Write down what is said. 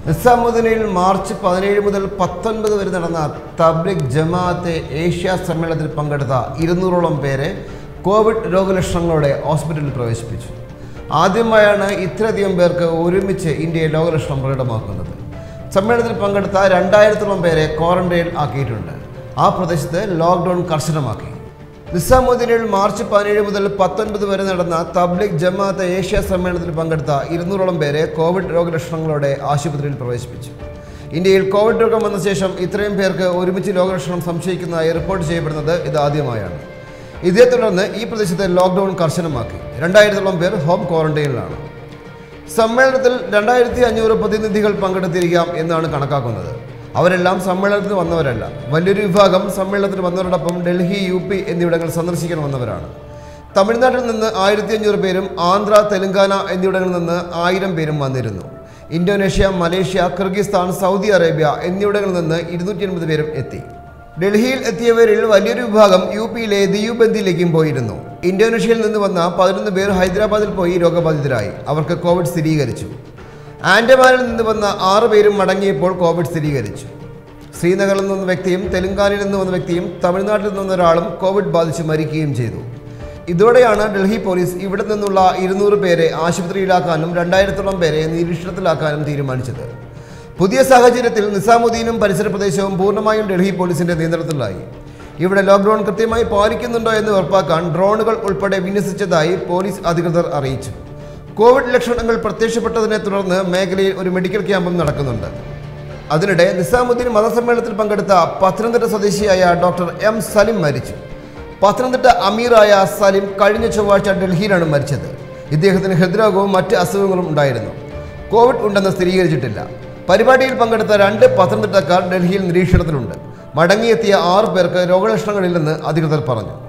നിസാമുദ്ദീനിൽ March പതിനേഴ് മുതൽ പത്തൊൻപത് വരെ നടന്ന തബ്ലിക് ജമാഅത്തെ ഏഷ്യ സമ്മേളനത്തിൽ പങ്കെടുത്ത ഇരുന്നൂറോളം പേരെ കോവിഡ് രോഗലക്ഷണങ്ങളോടെ ഹോസ്പിറ്റലിൽ പ്രവേശിപ്പിച്ചു ആദ്യമായാണ് ഇത്രയധികം പേർക്ക് ഒരുമിച്ച് ഇന്ത്യയിൽ രോഗലക്ഷണം പ്രകടമാക്കുന്നത് സമ്മേളനത്തിൽ പങ്കെടുത്ത രണ്ടായിരത്തോളം പേരെ ക്വാറന്റൈൻ ആക്കിയിട്ടുണ്ട് ആ പ്രദേശത്ത് ലോക്ക്ഡൗൺ കർശനമാക്കി നിസാമുദ്ദീനിൽ മാർച്ച് പതിനേഴ് മുതൽ പത്തൊൻപത് വരെ നടന്ന തബ്ലിക് ജമാഅത്ത് ഏഷ്യ സമ്മേളനത്തിൽ പങ്കെടുത്ത ഇരുന്നൂറോളം പേരെ കോവിഡ് രോഗലക്ഷണങ്ങളോടെ ആശുപത്രിയിൽ പ്രവേശിപ്പിച്ചു ഇന്ത്യയിൽ കോവിഡ് രോഗം വന്ന ശേഷം ഇത്രയും പേർക്ക് ഒരുമിച്ച് രോഗലക്ഷണം സംശയിക്കുന്നതായി റിപ്പോർട്ട് ചെയ്യപ്പെടുന്നത് ഇതാദ്യമായാണ് ഇതേ തുടർന്ന് ഈ പ്രദേശത്ത് ലോക്ക്ഡൗൺ കർശനമാക്കി രണ്ടായിരത്തോളം പേർ ഹോം ക്വാറന്റൈനിലാണ് സമ്മേളനത്തിൽ രണ്ടായിരത്തി അഞ്ഞൂറ് പ്രതിനിധികൾ പങ്കെടുത്തിരിക്കാം എന്നാണ് കണക്കാക്കുന്നത് അവരെല്ലാം സമ്മേളനത്തിന് വന്നവരല്ല വലിയൊരു വിഭാഗം സമ്മേളനത്തിന് വന്നവരോടൊപ്പം ഡൽഹി യു പി എന്നിവിടങ്ങൾ സന്ദർശിക്കാൻ വന്നവരാണ് തമിഴ്നാട്ടിൽ നിന്ന് ആയിരത്തി അഞ്ഞൂറ് പേരും ആന്ധ്ര തെലങ്കാന എന്നിവിടങ്ങളിൽ നിന്ന് ആയിരം പേരും വന്നിരുന്നു Indonesia Malaysia Kyrgyzstan Saudi Arabia എന്നിവിടങ്ങളിൽ നിന്ന് ഇരുന്നൂറ്റി എൺപത് പേരും എത്തി ഡൽഹിയിൽ എത്തിയവരിൽ വലിയൊരു വിഭാഗം യു പിയിലെ ദിയുബന്ദിയിലേക്കും പോയിരുന്നു ഇന്തോനേഷ്യയിൽ നിന്ന് വന്ന പതിനൊന്ന് പേർ ഹൈദരാബാദിൽ പോയി രോഗബാധിതരായി അവർക്ക് കോവിഡ് സ്ഥിരീകരിച്ചു ആൻഡമാനിൽ നിന്ന് വന്ന ആറ് പേരും മടങ്ങിയപ്പോൾ കോവിഡ് സ്ഥിരീകരിച്ചു ശ്രീനഗറിൽ നിന്ന് വന്ന വ്യക്തിയും തെലങ്കാനയിൽ നിന്ന് വന്ന വ്യക്തിയും തമിഴ്നാട്ടിൽ നിന്ന് വന്ന ഒരാളും കോവിഡ് ബാധിച്ച് മരിക്കുകയും ചെയ്തു ഇതോടെയാണ് ഡൽഹി പോലീസ് ഇവിടെ നിന്നുള്ള ഇരുന്നൂറ് പേരെ ആശുപത്രിയിലാക്കാനും രണ്ടായിരത്തോളം പേരെ നിരീക്ഷണത്തിലാക്കാനും തീരുമാനിച്ചത് പുതിയ സാഹചര്യത്തിൽ നിസാമുദ്ദീനും പരിസര പ്രദേശവും പൂർണ്ണമായും ഡൽഹി പോലീസിന്റെ നിയന്ത്രണത്തിലായി ഇവിടെ ലോക്ക്ഡൌൺ കൃത്യമായി പാലിക്കുന്നുണ്ടോ എന്ന് ഉറപ്പാക്കാൻ ഡ്രോണുകൾ ഉൾപ്പെടെ വിന്യസിച്ചതായി പോലീസ് അധികൃതർ അറിയിച്ചു കോവിഡ് ലക്ഷണങ്ങൾ പ്രത്യക്ഷപ്പെട്ടതിനെ തുടർന്ന് മേഖലയിൽ ഒരു മെഡിക്കൽ ക്യാമ്പും നടക്കുന്നുണ്ട് അതിനിടെ നിസാമുദ്ദീൻ മതസമ്മേളനത്തിൽ പങ്കെടുത്ത പത്തനംതിട്ട സ്വദേശിയായ ഡോക്ടർ എം സലിം മരിച്ചു പത്തനംതിട്ട അമീറായ സലിം കഴിഞ്ഞ ചൊവ്വാഴ്ച ഡൽഹിയിലാണ് മരിച്ചത് ഇദ്ദേഹത്തിന് ഹൃദ്രോഗവും മറ്റ് അസുഖങ്ങളും ഉണ്ടായിരുന്നു കോവിഡ് ഉണ്ടെന്ന് സ്ഥിരീകരിച്ചിട്ടില്ല പരിപാടിയിൽ പങ്കെടുത്ത രണ്ട് പത്തനംതിട്ടക്കാർ ഡൽഹിയിൽ നിരീക്ഷണത്തിലുണ്ട് മടങ്ങിയെത്തിയ ആറ് പേർക്ക് രോഗലക്ഷണങ്ങളില്ലെന്ന് അധികൃതർ പറഞ്ഞു